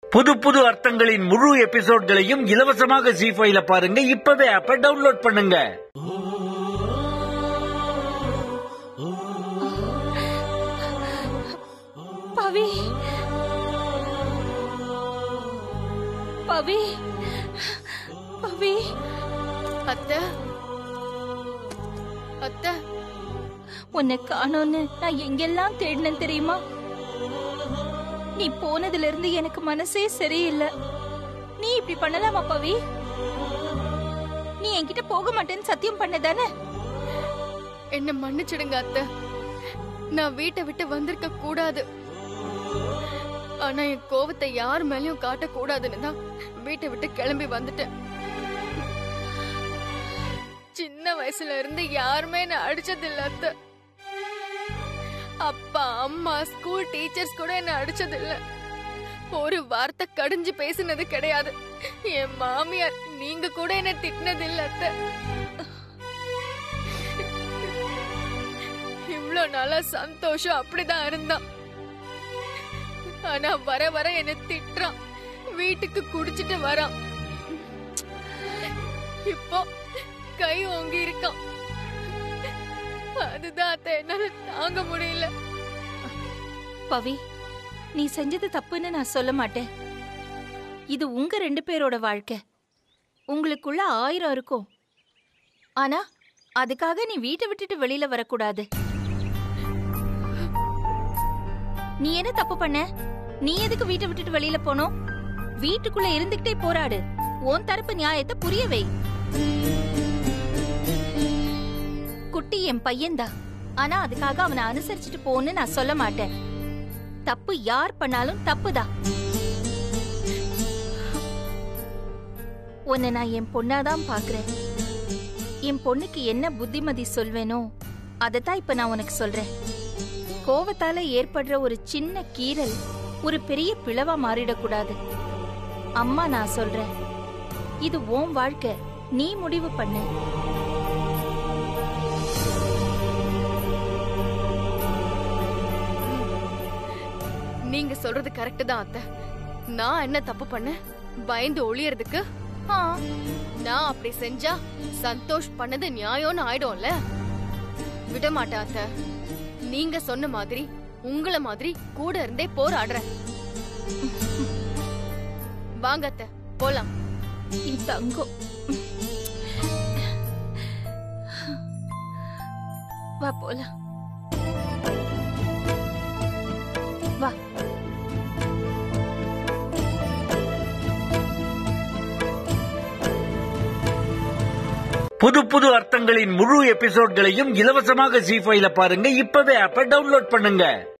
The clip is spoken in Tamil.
புது புது அர்த்தங்களின் முழு எபிசோட்களையும் இலவசமாக ஜி ஃபைல பாருங்க இப்பவே ஆப்ப டவுன்லோட் பண்ணுங்க பவி பவி பவி அத்தை அத்தை உன்னை காணோன்னு நான் எங்கெல்லாம் தேடினேன் தெரியுமா நீ போனதுல இருந்து எனக்கு மனசே சரியில்லை நீ இப்படி பண்ணலாமா பவி நீ என்கிட்ட போக மாட்டேன்னு சத்தியம் பண்ணதானே என்ன மன்னிச்சிடுங்க அத்தை நான் வீட்டை விட்டு வந்திருக்க கூடாது ஆனா என் கோவத்தை யார் மேலயும் காட்ட கூடாதுன்னு தான் வீட்டை விட்டு கிளம்பி வந்துட்டேன் சின்ன வயசுல இருந்து யாருமே என்ன அடிச்சது இல்ல அத்தை அப்பா அம்மா ஸ்கூல் டீச்சர்ஸ் கூட என்ன அடிச்சது இல்ல ஒரு வார்த்தை கடிஞ்சு பேசினது கிடையாது என் மாமியார் நீங்க கூட என்ன திட்டினது இல்ல அத்தை இவ்ளோ நாளா சந்தோஷம் அப்படிதான் இருந்தான் ஆனா வர வர என்ன திட்டுறான் வீட்டுக்கு குடிச்சிட்டு வரான் இப்போ கை ஓங்கி இருக்கான் அதுதான் அத்தை என்னால தாங்க முடியல பவி நீ செஞ்சது தப்புன்னு நான் சொல்ல மாட்டேன் இது உங்க ரெண்டு பேரோட வாழ்க்கை உங்களுக்குள்ள ஆயிரம் இருக்கும் ஆனா அதுக்காக நீ வீட்டை விட்டுட்டு வெளியில வரக்கூடாது நீ என்ன தப்பு பண்ண நீ எதுக்கு வீட்டை விட்டுட்டு வெளியில போனோம் வீட்டுக்குள்ள இருந்துகிட்டே போராடு உன் தரப்பு நியாயத்தை புரிய வை குட்டி என் பையன்தான் ஆனா அதுக்காக அவனை அனுசரிச்சுட்டு போன்னு நான் சொல்ல மாட்டேன் தப்பு யார் பண்ணாலும் தப்புதான் உன்னை நான் என் பொண்ணாதான் பாக்குறேன் என் பொண்ணுக்கு என்ன புத்திமதி சொல்வேனோ அதைத்தான் இப்ப நான் உனக்கு சொல்றேன் கோவத்தால ஏற்படுற ஒரு சின்ன கீறல் ஒரு பெரிய பிளவா மாறிடக்கூடாது அம்மா நான் சொல்றேன் இது உன் வாழ்க்கை நீ முடிவு பண்ணு நீங்க சொல்றது கரெக்ட் தான் அத்தை நான் என்ன தப்பு பண்ணேன் பயந்து ஒளியறதுக்கு ஆ, நான் அப்படி செஞ்சா சந்தோஷ் பண்ணது நியாயம்னு ஆயிடும்ல விட மாட்டேன் அத்தை நீங்க சொன்ன மாதிரி உங்கள மாதிரி கூட இருந்தே போராடுறேன் வாங்க அத்தை போலாம் என் தங்கம் வா போலாம் வா புது புது அர்த்தங்களின் முழு எபிசோட்களையும் இலவசமாக ஜி ஃபைல பாருங்க இப்பவே ஆப்ப டவுன்லோட் பண்ணுங்க